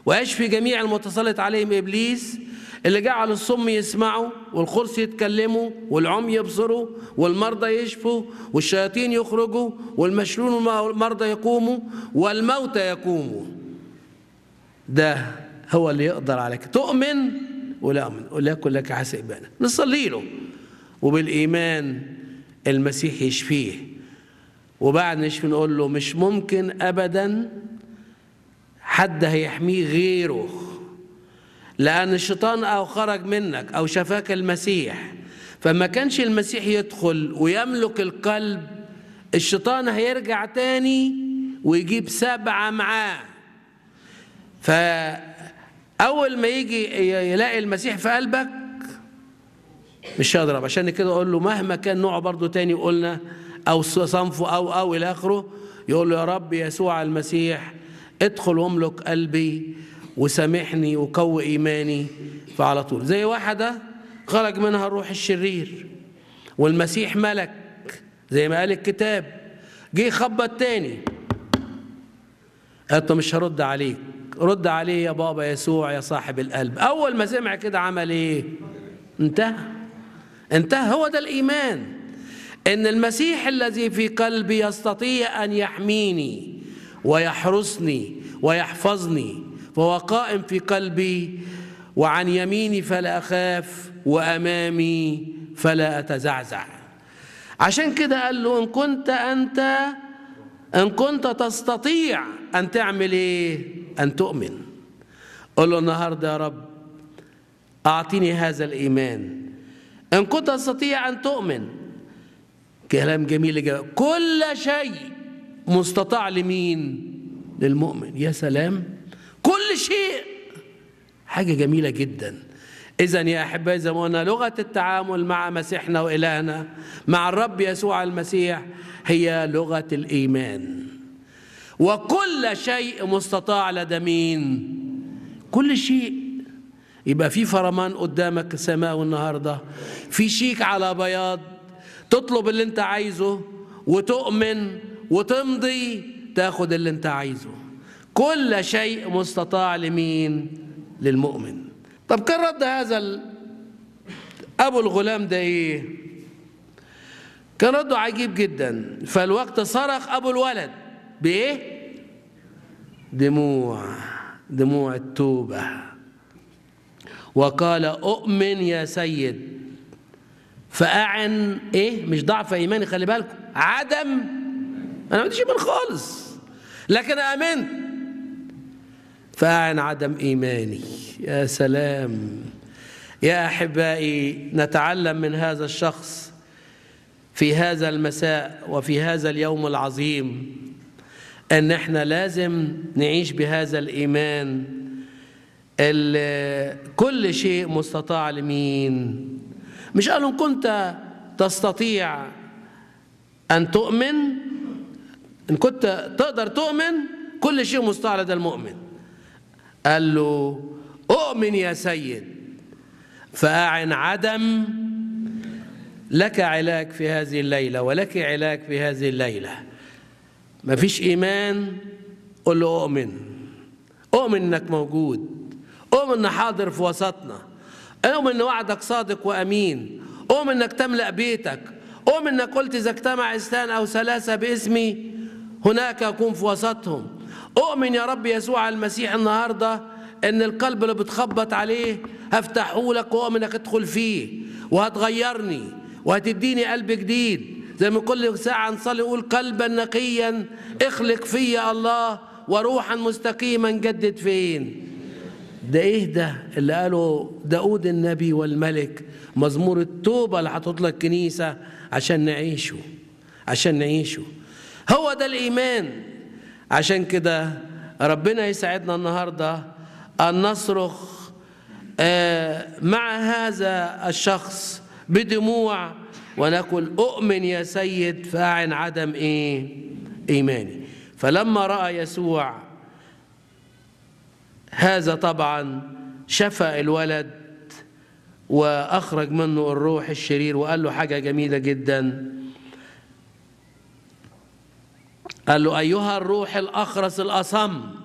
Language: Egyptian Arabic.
ويشفي جميع المتسلط عليهم إبليس اللي جعل الصم يسمعوا والخرس يتكلموا والعمي يبصروا والمرضى يشفوا والشياطين يخرجوا والمشلول والمرضى يقوموا والموتى يقوموا ده هو اللي يقدر عليك تؤمن ولا أؤمن وليكن لك حسبانا نصلي له وبالإيمان المسيح يشفيه وبعد نشفي نقول له مش ممكن أبدا حد هيحميه غيره لأن الشيطان أو خرج منك أو شفاك المسيح فما كانش المسيح يدخل ويملك القلب الشيطان هيرجع تاني ويجيب سبعة معاه فأول ما يجي يلاقي المسيح في قلبك مش هيضرب عشان كده أقول له مهما كان نوعه برضه تاني قلنا أو صنفه أو أو إلى آخره يقول له يا رب يسوع المسيح ادخل واملك قلبي وسامحني وقوي ايماني فعلى طول زي واحده خرج منها الروح الشرير والمسيح ملك زي ما قال الكتاب جه خبط تاني قالت له مش هرد عليك رد عليه يا بابا يسوع يا صاحب القلب اول ما سمع كده عمل ايه انتهى انتهى هو ده الايمان ان المسيح الذي في قلبي يستطيع ان يحميني ويحرسني ويحفظني فهو قائم في قلبي وعن يميني فلا اخاف وامامي فلا اتزعزع عشان كده قال له ان كنت انت ان كنت تستطيع ان تعمل ايه ان تؤمن قل له النهارده يا رب اعطيني هذا الايمان ان كنت تستطيع ان تؤمن كلام جميل جدا كل شيء مستطاع لمين للمؤمن يا سلام كل شيء حاجة جميلة جدا إذا يا أحبائي زي ما قلنا لغة التعامل مع مسيحنا وإلهنا مع الرب يسوع المسيح هي لغة الإيمان وكل شيء مستطاع لدى مين كل شيء يبقى في فرمان قدامك السماء النهارده في شيك على بياض تطلب اللي انت عايزه وتؤمن وتمضي تاخد اللي انت عايزه كل شيء مستطاع لمين للمؤمن طب كان رد هذا ال... ابو الغلام ده ايه كان رده عجيب جدا فالوقت صرخ ابو الولد بايه دموع دموع التوبه وقال اؤمن يا سيد فاعن ايه مش ضعف ايماني خلي بالكم عدم انا ما بديش ايمان خالص لكن امنت فاعن عدم ايماني يا سلام يا احبائي نتعلم من هذا الشخص في هذا المساء وفي هذا اليوم العظيم ان احنا لازم نعيش بهذا الايمان اللي كل شيء مستطاع لمين مش قالوا ان كنت تستطيع ان تؤمن ان كنت تقدر تؤمن كل شيء مستطاع لدى المؤمن قال له اؤمن يا سيد فاعن عدم لك علاج في هذه الليله ولك علاج في هذه الليله ما فيش ايمان قل له اؤمن اؤمن انك موجود اؤمن انك حاضر في وسطنا اؤمن ان وعدك صادق وامين اؤمن انك تملا بيتك اؤمن انك قلت اذا اجتمع اثنان او ثلاثه باسمي هناك اكون في وسطهم اؤمن يا رب يسوع المسيح النهارده ان القلب اللي بتخبط عليه هفتحه لك واؤمن انك ادخل فيه وهتغيرني وهتديني قلب جديد زي ما كل ساعه نصلي نقول قلبا نقيا اخلق فيا الله وروحا مستقيما جدد فين ده ايه ده اللي قاله داود النبي والملك مزمور التوبه اللي هتطلق الكنيسه عشان نعيشه عشان نعيشه هو ده الايمان عشان كده ربنا يساعدنا النهارده ان نصرخ مع هذا الشخص بدموع ونقول اؤمن يا سيد فاعن عدم ايه ايماني فلما راى يسوع هذا طبعا شفى الولد واخرج منه الروح الشرير وقال له حاجه جميله جدا قال له ايها الروح الاخرس الاصم